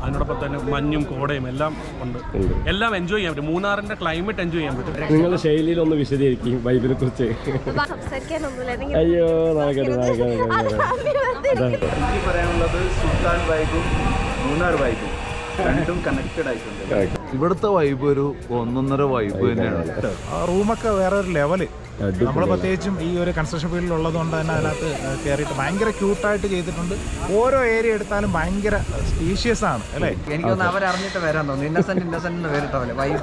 അതിനോടൊപ്പം തന്നെ മഞ്ഞും കോടയും എല്ലാം ഉണ്ട് ഉണ്ട്. എല്ലാം എൻജോയ് ചെയ്യാൻ പറ്റും മൂന്നാറിന്റെ ക്ലൈമറ്റ് എൻജോയ് ചെയ്യാൻ പറ്റും നിങ്ങളുടെ ശൈലിയിൽ ഒന്ന് വിശദീകരിക്കും വൈബിനെ കുറിച്ച് സംസാരിക്കാനൊന്നുമില്ല എന്തെങ്കിലും അയ്യോ നടക്കട്ടെ നടക്കട്ടെ എനിക്ക് പറയാനുള്ളത് സുൽത്താൻ വൈബും മൂന്നാർ വൈബും രണ്ടും കണക്റ്റഡ് ആയിട്ടുണ്ട് ഇവിടുത്തെ വൈബ് ഒരു ഒന്നൊന്നര വൈബ് തന്നെയാണ് ആ റൂമൊക്കെ വേറെ ഒരു ലെവല് നമ്മൾ പ്രത്യേകിച്ചും ഈ ഒരു കൺസ്ട്രക്ഷൻ ഫീൽഡിൽ ഉള്ളതുകൊണ്ട് തന്നെ അതിനകത്ത് കയറിയിട്ട് ഭയങ്കര ക്യൂട്ടായിട്ട് ചെയ്തിട്ടുണ്ട് ഓരോ ഏരിയ എടുത്താലും ഭയങ്കര സ്പീഷ്യസ് ആണ് അല്ലേ എനിക്ക് തോന്നുന്നു അവരറിഞ്ഞിട്ട് വരാൻ തോന്നുന്നു ഇന്നസെന്റ് ഇന്നസെന്റ് എന്ന് പേരിട്ട പോലെ വൈബ്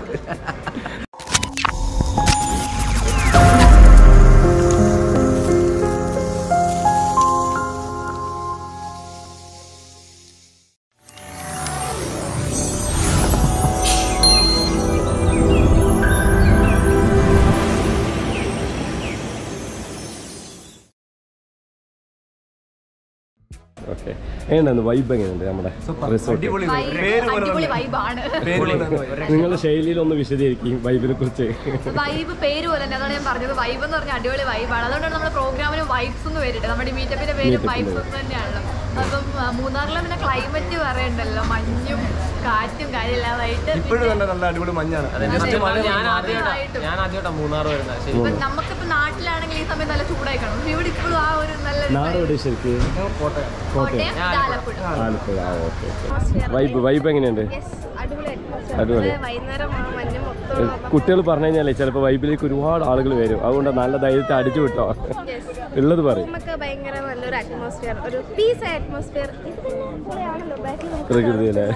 ഓക്കെ എങ്ങനെയുണ്ട് വൈബ് എങ്ങനെയുണ്ട് നമ്മുടെ റിസോർട്ട് അടിപൊളി വൈബാണ് നിങ്ങളുടെ ശൈലിയിൽ ഒന്ന് വിശദീകരിക്കും വൈബിനെ കുറിച്ച് വൈബ് പേര് പോലെ തന്നെ അതാണ് ഞാൻ പറഞ്ഞത് വൈബ് എന്ന് പറഞ്ഞാൽ അടിപൊളി വൈബാണ് അതുകൊണ്ടാണ് നമ്മുടെ പ്രോഗ്രാമിന് വൈബ്സ് എന്ന് പേരിട്ട് നമ്മുടെ മീറ്റപ്പിന്റെ പേര് Meetup വൈബ്സ് എന്ന് തന്നെയാണല്ലോ അപ്പം ആ, മൂന്നാറിലെ പിന്നെ ക്ലൈമറ്റ് പറയണ്ടല്ലോ മഞ്ഞും കാറ്റും കാര്യമില്ലാതായിട്ട് ഇപ്പോഴും തന്നെ നല്ല അടിപൊളി മഞ്ഞാണ് ഞാൻ ആദ്യമായിട്ട് ഞാൻ ആദ്യമായിട്ടാണ് മൂന്നാർ വരുന്നത് ശരി ഇപ്പൊ നമുക്കിപ്പോ നാട്ടിലാണെങ്കിൽ ഈ സമയം നല്ല ചൂടായി കാണും പക്ഷെ ഇവിടെ ഇപ്പോഴും ആ ഒരു നല്ല നാട് എവിടെ ശരിക്ക് കോട്ടയം കോട്ടയം ആലപ്പുഴ ആലപ്പുഴ ആ ഓക്കെ വൈബ് വൈബ് എങ്ങനെയുണ്ട് അടിപൊളി വൈകുന്നേരം മഞ്ഞ് ഏ, കുട്ടികൾ പറഞ്ഞു കഴിഞ്ഞാലേ ചിലപ്പോൾ വൈബിലേക്ക് ഒരുപാട് ആളുകൾ വരും അതുകൊണ്ട് നല്ല ധൈര്യത്തിൽ അടിച്ചു വിട്ടോ ഉള്ളത് പറയും നമുക്ക് ഭയങ്കര നല്ലൊരു അറ്റ്മോസ്ഫിയർ ഒരു പീസ് അറ്റ്മോസ്ഫിയർ ആണല്ലോ ബാക്കിൽ പ്രകൃതിയിലെ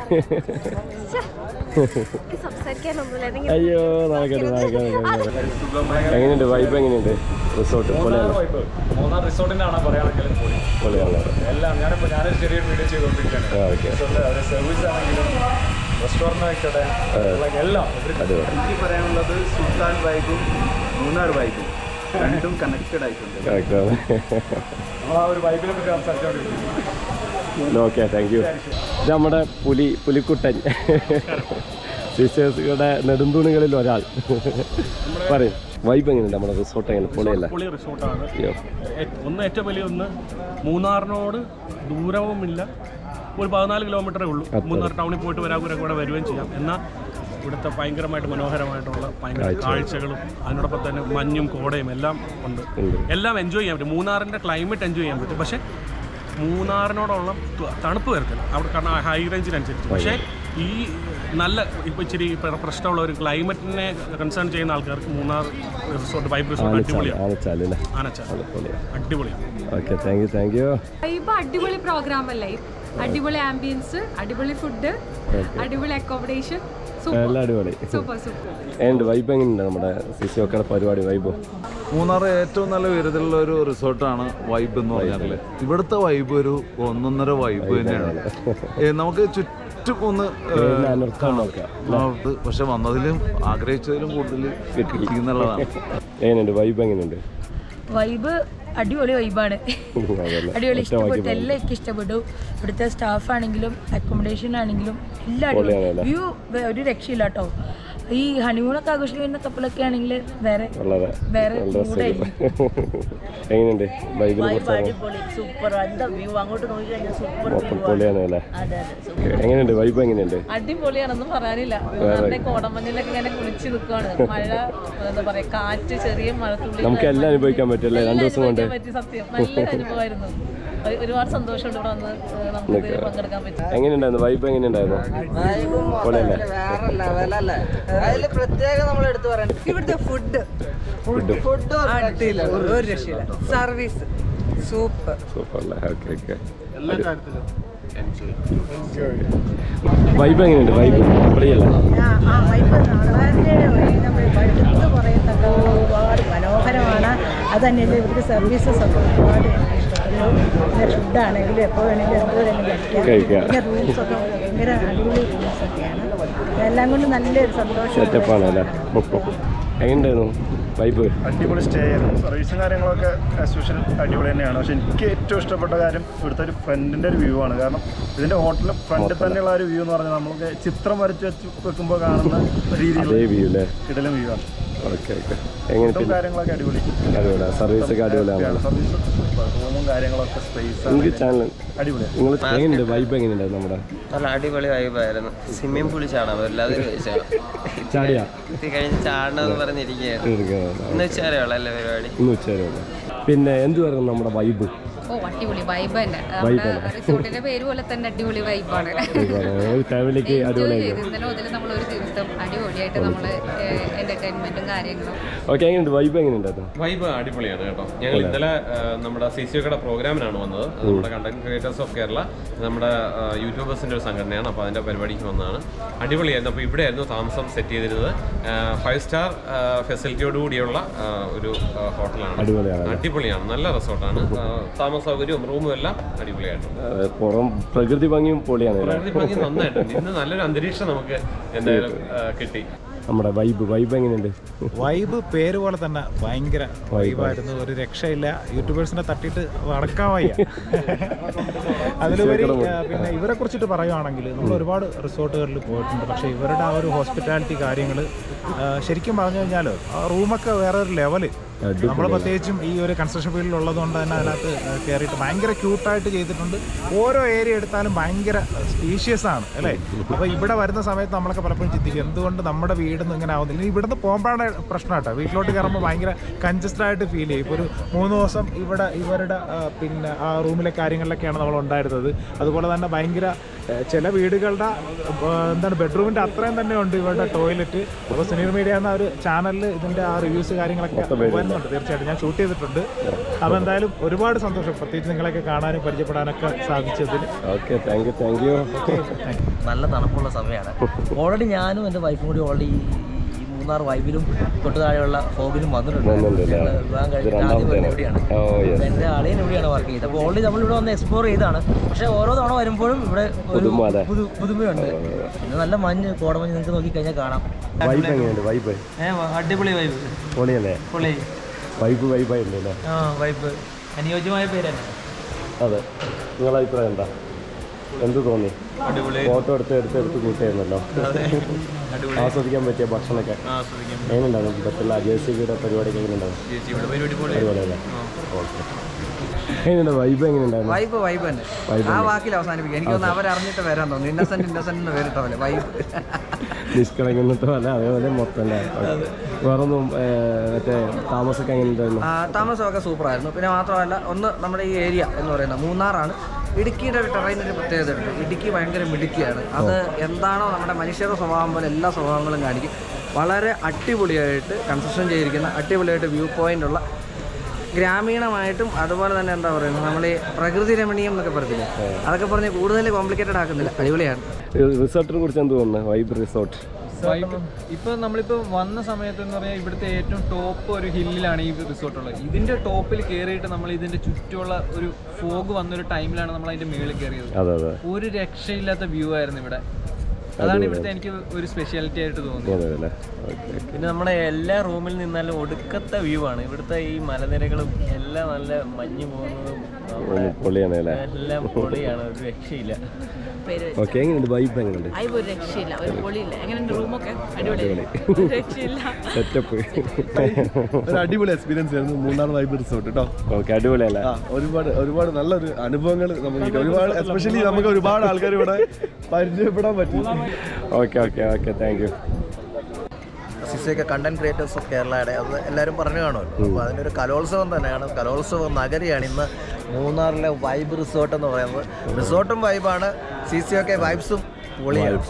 നമുക്ക് സംസാരിക്കാനൊന്നുമില്ല എന്തെങ്കിലും അയ്യോ നടക്കട്ടെ നടക്കട്ടെ നടക്കട്ടെ. എങ്ങനെയുണ്ട് വൈബ് എങ്ങനെയുണ്ട് റിസോർട്ട് പൊളിയാണ് മൂന്നാർ റിസോർട്ടിന്റെ ആണ് പറയുകയാണെങ്കിൽ പൊളിയാണ് എല്ലാം ഞാനിപ്പോൾ ഞാനൊരു ചെറിയൊരു വീഡിയോ ചെയ്തുകൊണ്ടിരിക്കുകയാണ് ആ ഓക്കെ അവരുടെ സർവീസ് ആണെങ്കിലും റെസ്റ്റോറൻറ്റ് ആയിക്കോട്ടെ എല്ലാം അടിപൊളി എനിക്ക് പറയാനുള്ളത് സുൽത്താൻ വൈബും മൂന്നാർ വൈബും രണ്ടും കണക്റ്റഡ് ആയിട്ടുണ്ട് കറക്റ്റാണ് നമ്മൾ ആ ഒരു വൈബിനെ പറ്റി സംസാരിച്ചുകൊണ്ടിരിക്കുന്നു ഓക്കെ താങ്ക് യു ഇത് നമ്മുടെ പുലി പുലിക്കുട്ടൻ സിസ്റ്റേഴ്സുകളുടെ നെടുന്തൂണുകളിൽ ഒരാൾ പറയും വൈബ് എങ്ങനെയുണ്ട് നമ്മുടെ റിസോർട്ട് എങ്ങനെ പൊളിയല്ല പൊളി റിസോർട്ടാണ് അയ്യോ ഏ- ഒന്ന് ഏറ്റവും വലിയ ഒന്ന് മൂന്നാറിനോട് ദൂരവുമില്ല ഒരു പതിനാല് കിലോമീറ്ററേ ഉള്ളൂ മൂന്നാർ ടൗണിൽ പോയിട്ട് വരാകൂരെ കൂടെ വരികയും ചെയ്യാം എന്നാൽ ഇവിടുത്തെ ഭയങ്കരമായിട്ട് മനോഹരമായിട്ടുള്ള ഭയങ്കര കാഴ്ചകളും അതിനോടൊപ്പം തന്നെ മഞ്ഞും കോടയും എല്ലാം ഉണ്ട് ഉണ്ട്. എല്ലാം എൻജോയ് ചെയ്യാൻ പറ്റും മൂന്നാറിൻ്റെ ക്ലൈമറ്റ് എൻജോയ് ചെയ്യാൻ പറ്റും പക്ഷേ മൂന്നാറിനോടുള്ള ത- തണുപ്പ് വരത്തില്ല അവിടെ കാരണം ഹൈ റേഞ്ചിനനുസരിച്ച് പക്ഷേ ഈ നല്ല ഇപ്പോൾ ഇച്ചിരി പ്ര- പ്രശ്നമുള്ള ഒരു ക്ലൈമറ്റിനെ കൺസേൺ ചെയ്യുന്ന ആൾക്കാർക്ക് Munnar resort vibe resort Anachal അടിപൊളിയാണ് ആനച്ചാൽ അല്ലേ ആനച്ചാൽ പൊളിയാണ് അടിപൊളിയാണ് okay thank you thank you vibe അടിപൊളി പ്രോഗ്രാം അല്ലേ അടിപൊളി ആംബിയൻസ് അടിപൊളി ഫുഡ് അടിപൊളി അക്കോമഡേഷൻ സൂപ്പർ എല്ലാം അടിപൊളി സൂപ്പർ സൂപ്പർ ഏണ്ട് വൈബ് എങ്ങനെയുണ്ട് നമ്മുടെ സിസിഒക്കെയുടെ പരിപാടി വൈബ് മൂന്നാർ ഏറ്റവും നല്ല ഉയരത്തിലുള്ള ഒരു റിസോർട്ടാണ് വൈബ് എന്ന് പറഞ്ഞാൽ ഇവിടുത്തെ വൈബ് ഒരു ഒന്നൊന്നര വൈബ് തന്നെയാണ് ഏ, നമുക്ക് ചുറ്റും ഒന്ന് ഏ, അനർത്ഥം നോക്കാം ആ, ഇത് പക്ഷെ വന്നതിലും ആഗ്രഹിച്ചതിലും കൂടുതൽ കിട്ടിയെന്നുള്ളതാണ് എങ്ങനെയുണ്ട് വൈബ് എങ്ങനെയുണ്ട് വൈബ് അടിപൊളി വൈബാണ് അതല്ലേ അടിപൊളി ഒറ്റ വാക്കി ഇഷ്ടപ്പെട്ടു എല്ലാം എനിക്ക് ഇഷ്ടപ്പെട്ടു ഇവിടുത്തെ സ്റ്റാഫ് ആണെങ്കിലും അക്കോമഡേഷൻ ആണെങ്കിലും എല്ലാം പൊളിയാണല്ലേ? വ്യൂ ഒരു രക്ഷയില്ല കേട്ടോ ഈ ഹണിമൂണൊക്കെ ആഘോഷിക്കുന്ന കപ്പലൊക്കെ ആണെങ്കിൽ വേറെ വളരെ വേറെ നല്ല മൂടായിരിക്കും എങ്ങനെയുണ്ട് വൈബിനെ കുറിച്ച് അടിപൊളി സൂപ്പർ എന്താ വ്യൂ അങ്ങോട്ട് നോക്കി കഴിഞ്ഞാൽ സൂപ്പർ മൊത്തം പൊളിയാണ് അല്ലേ അതെ അതെ Okay. എങ്ങനെയുണ്ട് വൈബ് എങ്ങനെയുണ്ട് അടിപൊളിയാണെന്നും പറയാനില്ല നമ്മുടെ കോടമഞ്ഞിലൊക്കെ ഇങ്ങനെ കുളിച്ച് നിൽക്കുകയാണ് മഴ എന്താ പറയാ കാറ്റ് ചെറിയ മഴത്തുള്ളി നമുക്ക് എല്ലാം അനുഭവിക്കാൻ പറ്റുമല്ലേ രണ്ടു ദിവസം കൊണ്ട് പറ്റി സത്യം നല്ലൊരു അനുഭവമായിരുന്നു ഒരു- ഒരുപാട് സന്തോഷമുണ്ട് ഇവിടെ വന്ന് ഏഹ്, നമുക്ക് ഇതിൽ പങ്കെടുക്കാൻ പറ്റി എങ്ങനെയുണ്ടായിരുന്നു വൈബ് എങ്ങനെയുണ്ടായിരുന്നു പൊളിയല്ലേ വേറെ ലെവലല്ലേ അതിൽ പ്രത്യേകം നമ്മൾ എടുത്തു പറയണം ഇവിടുത്തെ ഫുഡ് ഫുഡ് ഫുഡ് അടിയില്ല ഒരു രക്ഷയില്ല സർവീസ് സൂപ്പർ സൂപ്പർ അല്ലേ ഓക്കെ ഓക്കെ വൈബ് എങ്ങനെയുണ്ട് വൈബ് പൊളിയല്ലേ ആ വൈബ് വളരെ നമ്മൾ എടുത്ത് പറയത്തക്ക ഒരുപാട് മനോഹരമാണ് അത് തന്നെയല്ല ഇവർക്ക് സർവീസസ് ഒക്കെ ഒരുപാട് എനിക്ക് ഇഷ്ടപ്പെട്ടു പിന്നെ ഫുഡാണെങ്കിലും എപ്പോൾ വേണമെങ്കിലും എന്തോ വേണമെങ്കിലും കഴിക്കാം കഴിക്കാം. പിന്നെ റൂംസ് ഒക്കെ ഭയങ്കര അടിപൊളി റൂംസ് ഒക്കെയാണ് എല്ലാം കൊണ്ട് നല്ലൊരു സന്തോഷം സെറ്റപ്പാണ് അല്ലേ എങ്ങനെയുണ്ടായിരുന്നു വൈബ് അടിപൊളി സ്റ്റേ ആയിരുന്നു സർവീസും കാര്യങ്ങളൊക്കെ ആസ് യൂഷ്വൽ അടിപൊളി തന്നെയാണ് പക്ഷെ എനിക്ക് ഏറ്റവും ഇഷ്ടപ്പെട്ട കാര്യം ഇവിടുത്തെ ഒരു ഫ്രണ്ടിൻ്റെ ഒരു വ്യൂ ആണ് കാരണം ഇതിൻ്റെ ഹോട്ടലിൽ ഫ്രണ്ടിൽ തന്നെയുള്ള ആ ഒരു വ്യൂ എന്ന് പറഞ്ഞാൽ നമുക്ക് ചിത്രം വരച്ച് വെച്ച് വെക്കുമ്പോൾ കാണുന്ന രീതിയിലുള്ള അതേ വ്യൂ അല്ലേ കിടലും വ്യൂ ആണ് ഓക്കെ ഓക്കെ എങ്ങനെ ഫുഡും പിന്നെ കാര്യങ്ങളൊക്കെ അടിപൊളി അടിപൊളിയാണ് സർവീസ് ഒക്കെ അടിപൊളിയാണ് സർവീസ് റൂമും കാര്യങ്ങളൊക്കെ സ്പേസ് നിങ്ങൾക്ക് ചാനൽ അടിപൊളിയാണ് നിങ്ങൾ എങ്ങനെയുണ്ട് വൈബ് എങ്ങനെയുണ്ട് നമ്മുടെ നല്ല അടിപൊളി വൈബായിരുന്നു സ്വിമ്മിംഗ് പൂളിൽ ചാടാൻ പറ്റില്ല അത് ചോദിച്ചാൽ ചാടിയാ ഇത് കഴിഞ്ഞ് ചാടണമെന്ന് പറഞ്ഞിരിക്കുകയായിരുന്നു ഇന്ന് ഉച്ച വരെ ഉള്ളല്ലേ പരിപാടി ഇന്ന് ഉച്ചവരെ പിന്നെ എന്ത് പറയുന്നു നമ്മുടെ വൈബ് ഓ അടിപൊളി വൈബ് തന്നെ Vibe നമ്മുടെ തന്നെ. റിസോർട്ടിന്റെ പേര് പോലെ തന്നെ അടിപൊളി വൈബാണ് ഫാമിലിക്ക് അടിപൊളിയായി ഇന്നലെ മുതൽ നമ്മൾ ഒരു ദിവസം അടിപൊളിയായിട്ട് നമ്മൾ എന്റർടൈൻമെന്റും കാര്യങ്ങളും ഓക്കെ എങ്ങനെയുണ്ട് വൈബ് എങ്ങനെയുണ്ടായിരുന്നു വൈബ് അടിപൊളിയാണ് കേട്ടോ ഞങ്ങൾ അല്ലേ? ഇന്നലെ ആ, നമ്മുടെ സി സി ഒക്കെയുടെ പ്രോഗ്രാമിനാണ് വന്നത് അത് നമ്മുടെ കണ്ടന്റ് ക്രിയേറ്റേഴ്സ് ഓഫ് കേരള നമ്മുടെ ആ, യൂട്യൂബേഴ്സിന്റെ ഒരു സംഘടനയാണ് അപ്പോൾ അതിന്റെ പരിപാടിക്ക് വന്നതാണ് അടിപൊളിയായിരുന്നു അപ്പോൾ ഇവിടെയായിരുന്നു താമസം സെറ്റ് ചെയ്തിരുന്നത് ഫൈവ് സ്റ്റാർ ഫെസിലിറ്റിയോട് കൂടിയുള്ള ആ, ഒരു ആ, ഹോട്ടലാണ് അടിപൊളിയാണ് അല്ലേ? അടിപൊളിയാണ് നല്ല റിസോർട്ടാണ് താമസ സൗകര്യവും റൂമും എല്ലാം അടിപൊളിയായിട്ടുണ്ട് ആ, പുറം പ്രകൃതി ഭംഗിയും പൊളിയാണ് അല്ലേ? പ്രകൃതി ഭംഗി നന്നായിട്ടുണ്ട് ഇന്ന് നല്ലൊരു അന്തരീക്ഷം നമുക്ക് എന്തായാലും ആ, കിട്ടി നമ്മുടെ വൈബ് വൈബ് എങ്ങനെയുണ്ട് വൈബ് പേര് പോലെ തന്നെ ഭയങ്കര വൈബായിരുന്നു ഒരു രക്ഷയില്ല യൂട്യൂബേഴ്സിനെ തട്ടിയിട്ട് അടക്കാൻ വയ്യ അതിലുപരി ആ, പിന്നെ ഇവരെ കുറിച്ചിട്ട് പറയുവാണെങ്കിൽ നമ്മൾ ഒരുപാട് റിസോർട്ടുകളിൽ പോയിട്ടുണ്ട് പക്ഷേ ഇവരുടെ ആ ഒരു ഹോസ്പിറ്റാലിറ്റി കാര്യങ്ങൾ ശരിക്കും പറഞ്ഞു കഴിഞ്ഞാൽ ആ റൂമൊക്കെ വേറെ ഒരു ലെവല് നമ്മൾ പ്രത്യേകിച്ചും ഈ ഒരു കൺസ്ട്രക്ഷൻ ഫീൽഡിൽ ഉള്ളതുകൊണ്ട് തന്നെ അതിനകത്ത് കയറിയിട്ട് ഭയങ്കര ക്യൂട്ടായിട്ട് ചെയ്തിട്ടുണ്ട് ഓരോ ഏരിയ എടുത്താലും ഭയങ്കര സ്പീഷ്യസ് ആണ് അല്ലേ അപ്പോൾ ഇവിടെ വരുന്ന സമയത്ത് നമ്മളൊക്കെ പലപ്പോഴും ചിന്തിക്കും എന്തുകൊണ്ട് നമ്മുടെ വീടൊന്നും ഇങ്ങനെ ആവുന്നില്ല ഇനി ഇവിടുന്ന് പോകുമ്പോഴാണ് പ്രശ്നം കേട്ടോ വീട്ടിലോട്ട് കയറുമ്പോൾ ഭയങ്കര കൺജസ്റ്റഡ് ആയിട്ട് ഫീൽ ചെയ്യും ഇപ്പോൾ ഒരു മൂന്ന് ദിവസം ഇവിടെ ഇവരുടെ ആ, പിന്നെ ആ റൂമിലെ കാര്യങ്ങളിലൊക്കെയാണ് നമ്മൾ ഉണ്ടായിരുന്നത് അതുപോലെ തന്നെ ഭയങ്കര ആ, ചില വീടുകളുടെ ആ, എന്താണ് ബെഡ്റൂമിൻ്റെ അത്രയും തന്നെ ഉണ്ട് ഇവരുടെ ടോയ്ലറ്റ് അപ്പോൾ സുനീർ മീഡിയ എന്ന ഒരു ചാനലിൽ ഇതിൻ്റെ ആ റിവ്യൂസ് കാര്യങ്ങളൊക്കെ വരുന്നുണ്ട് തീർച്ചയായിട്ടും ഞാൻ ഷൂട്ട് ചെയ്തിട്ടുണ്ട് അപ്പോൾ എന്തായാലും ഒരുപാട് സന്തോഷം പ്രത്യേകിച്ച് നിങ്ങളെയൊക്കെ കാണാനും പരിചയപ്പെടാനൊക്കെ സാധിച്ചതിൽ okay thank you thank you നല്ല തണുപ്പുള്ള സമയമാണ് ഓൾറെഡി ഞാനും എൻ്റെ വൈഫും കൂടി ഓൾറെഡി ഈ മൂന്നാർ വൈബിലും തൊട്ട് താഴെയുള്ള ഫോഗിലും വന്നിട്ടുണ്ട് വന്നിട്ടുണ്ടല്ലേ? ഞങ്ങള് വിവാഹം ഇത് കഴിഞ്ഞിട്ട് ആദ്യം രണ്ടാമത്തെ വരുന്നത് ഇവിടെയാണ് ഓ യെസ് അപ്പോൾ എൻ്റെ ആളെയും ഇവിടെയാണ് വർക്ക് ചെയ്തത് അപ്പോൾ ഓൾറെഡി നമ്മൾ ഇവിടെ വന്ന് എക്സ്പ്ലോർ ചെയ്താണ് പക്ഷേ ഓരോ തവണ വരുമ്പോഴും ഇവിടെ ഒരു പുതുമ അല്ലേ? പുതു പുതുമയുണ്ട് പിന്നെ നല്ല മഞ്ഞ് കോടമഞ്ഞ് നിങ്ങൾക്ക് നോക്കി കഴിഞ്ഞാൽ കാണാം വൈബ് എങ്ങനെയുണ്ട് വൈബ് അടിപൊളി വൈബ് പൊളിയല്ലേ പൊളി വൈബ് വൈബായില്ലേ ആ വൈബ് അനുയോജ്യമായ പേര് തന്നെ അതെ നിങ്ങളുടെ അഭിപ്രായം എന്താ എന്ത് തോന്നി അടിപൊളി. ഫോട്ടോ എടുത്ത് എടുത്ത് എടുത്ത് കൂട്ടിയായിരുന്നല്ലോ അതെ. അടിപൊളി. ആസ്വദിക്കാൻ പറ്റിയ ഭക്ഷണമൊക്കെ ആസ്വദിക്കാൻ പറ്റി. എങ്ങനെയുണ്ടായിരുന്നു ബത്തില്ല ജെ സി ബിയുടെ പരിപാടിയൊക്കെ എങ്ങനെയുണ്ടാവും JCB യുടെ പരിപാടി പൊളി. അടിപൊളിയല്ലേ ഓക്കെ എങ്ങനെയുണ്ട് വൈബ് എങ്ങനെയുണ്ടായിരുന്നു വൈബ് വൈബ് തന്നെ Vibe ആ തന്നെ. വാക്കിൽ അവസാനിപ്പിക്കുക എനിക്ക് തോന്നുന്നു അവരറിഞ്ഞിട്ട് വരാൻ തോന്നുന്നു ഇന്നസെന്റ് ഇന്നസെന്റ് എന്ന് പേരിട്ട പോലെ വൈബ് നിഷ്കളങ്കത്തെ പോലെ അതേപോലെ മൊത്തം അല്ലേ വേറൊന്നും ഏർ, മറ്റേ താമസമൊക്കെ എങ്ങനെയുണ്ടായിരുന്നു ആ, താമസമൊക്കെ സൂപ്പറായിരുന്നു പിന്നെ മാത്രമല്ല ഒന്ന് നമ്മുടെ ഈ ഏരിയ എന്ന് പറയുന്നത് മൂന്നാറാണ് ഇടുക്കിയുടെ ഒരു ടെറൈനൊരു പ്രത്യേകത ഉണ്ട് ഇടുക്കി ഭയങ്കര മിടുക്കിയാണ് അത് എന്താണോ നമ്മുടെ മനുഷ്യരുടെ സ്വഭാവം പോലെ എല്ലാ സ്വഭാവങ്ങളും കാണിക്കും വളരെ അടിപൊളിയായിട്ട് കൺസ്ട്രക്ഷൻ ചെയ്തിരിക്കുന്ന അടിപൊളിയായിട്ട് വ്യൂ പോയിന്റ് ഉള്ള ഗ്രാമീണമായിട്ടും അതുപോലെ തന്നെ എന്താ പറയുന്നത് നമ്മൾ ഈ പ്രകൃതി രമണീയം എന്നൊക്കെ പറയത്തില്ലേ അതൊക്കെ പറഞ്ഞ് കൂടുതൽ കോംപ്ലിക്കേറ്റഡ് ആക്കുന്നില്ല അടിപൊളിയാണ് റിസോർട്ടിനെ കുറിച്ച് എന്ത് തോന്നുന്നു വൈബ് റിസോർട്ട് ഇപ്പൊ നമ്മളിപ്പോ വന്ന സമയത്ത് എന്ന് പറഞ്ഞാൽ ഇവിടുത്തെ ഏറ്റവും ടോപ്പ് ഒരു ഹില്ലിലാണ് ഈ റിസോർട്ട് ഉള്ളത് ഇതിന്റെ ടോപ്പിൽ കയറിയിട്ട് നമ്മൾ ഇതിന്റെ ചുറ്റുമുള്ള ഒരു ഫോഗ് വന്നൊരു ടൈമിലാണ് നമ്മൾ അതിന്റെ മുകളിൽ കയറിയത് അതെ അതെ ഒരു രക്ഷയില്ലാത്ത വ്യൂ ആയിരുന്നു ഇവിടെ അതാണ് ഇവിടുത്തെ എനിക്ക് ഒരു സ്പെഷ്യാലിറ്റി ആയിട്ട് തോന്നിയത് അതെ അല്ലേ ഓക്കെ പിന്നെ നമ്മുടെ എല്ലാ റൂമിൽ നിന്നാലും ഒടുക്കത്തെ വ്യൂ ആണ് ഇവിടുത്തെ ഈ മലനിരകളും എല്ലാം നല്ല മഞ്ഞ് പോകുന്നതും നമ്മുടെ പൊളിയാണ് അല്ലേ എല്ലാം പൊളിയാണ് ഒരു രക്ഷയില്ല ഓക്കെ എങ്ങനെയുണ്ട് വൈബ് എങ്ങനെയുണ്ട് വൈബ് ഒരു രക്ഷയില്ല ഒരു പൊളിയില്ല എങ്ങനെയുണ്ട് റൂമൊക്കെ അടിപൊളി അടിപൊളി. രക്ഷയില്ല സെറ്റപ്പ് ഒരു അടിപൊളി എക്സ്പീരിയൻസ് ആയിരുന്നു മൂന്നാർ വൈബ് റിസോർട്ട് കേട്ടോ ഓക്കെ അടിപൊളിയല്ലേ ആ ഒരുപാട് ഒരുപാട് നല്ലൊരു അനുഭവങ്ങൾ നമുക്ക് കിട്ടി ഒരുപാട് എസ്പെഷ്യലി നമുക്ക് ഒരുപാട് ആൾക്കാർ ഇവിടെ പരിചയപ്പെടാൻ പറ്റി okay okay okay thank you സിസിയൊക്കെ കണ്ടന്റ് ക്രിയേറ്റേഴ്സ് ഓഫ് കേരളയുടെ അത് എല്ലാവരും പറഞ്ഞു കാണുമല്ലോ അപ്പോൾ അതിനൊരു കലോത്സവം തന്നെയാണ് കലോത്സവ നഗരിയാണ് ഇന്ന് മൂന്നാറിലെ വൈബ് റിസോർട്ട് എന്ന് പറയുന്നത് റിസോർട്ടും വൈബാണ് സി സി ഒക്കെ വൈബ്സും പൊളിയാണ്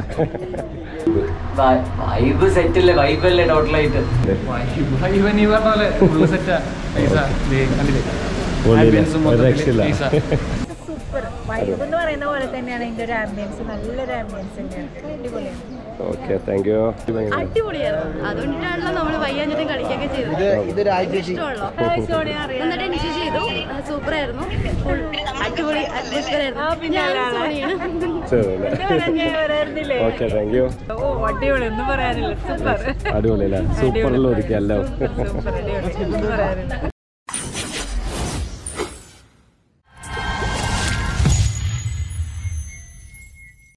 വൈബ് സെറ്റ് അല്ലേ വൈബ് അല്ലേ ടോട്ടലായിട്ട് വൈബ് നീ പറഞ്ഞ പോലെ ഫുള്ള് സെറ്റാ പൈസ കണ്ടില്ലേ പൊളിയില്ലേ? Ambience ഉം ഒരു മൊത്തത്തില് രക്ഷയില്ല. പൈസ. സൂപ്പർ വൈബ് എന്ന് പറയുന്ന പോലെ തന്നെയാണ് ഇതിന്റെ ഒരു ആംബിയൻസ് നല്ലൊരു ആംബിയൻസ് തന്നെയാണ് അടിപൊളിയാണ് ഓക്കെ താങ്ക് യു അടിപൊളിയായിരുന്നു അതുകൊണ്ടിട്ടാണല്ലോ നമ്മൾ വയ്യാഞ്ഞിട്ടും കളിക്കൊക്കെ ചെയ്തത് ഇത് ഇത് രാജേഷി ഇഷ്ടമുള്ളോ എന്നിട്ട് എനിക്ക് ചെയ്തു സൂപ്പർ ആയിരുന്നു ഫുൾ അടിപൊളി അറ്റ്മോസ്ഫിയർ ആയിരുന്നു ഞാൻ സോണിയാണ് ഓക്കെ താങ്ക് യു ഓ അടിപൊളി ഒന്നും പറയാനില്ല സൂപ്പർ അടിപൊളിയല്ലേ സൂപ്പറിൽ ഒതുക്കിയല്ലോ സൂപ്പർ അടിപൊളി ഒന്നും പറയാനില്ല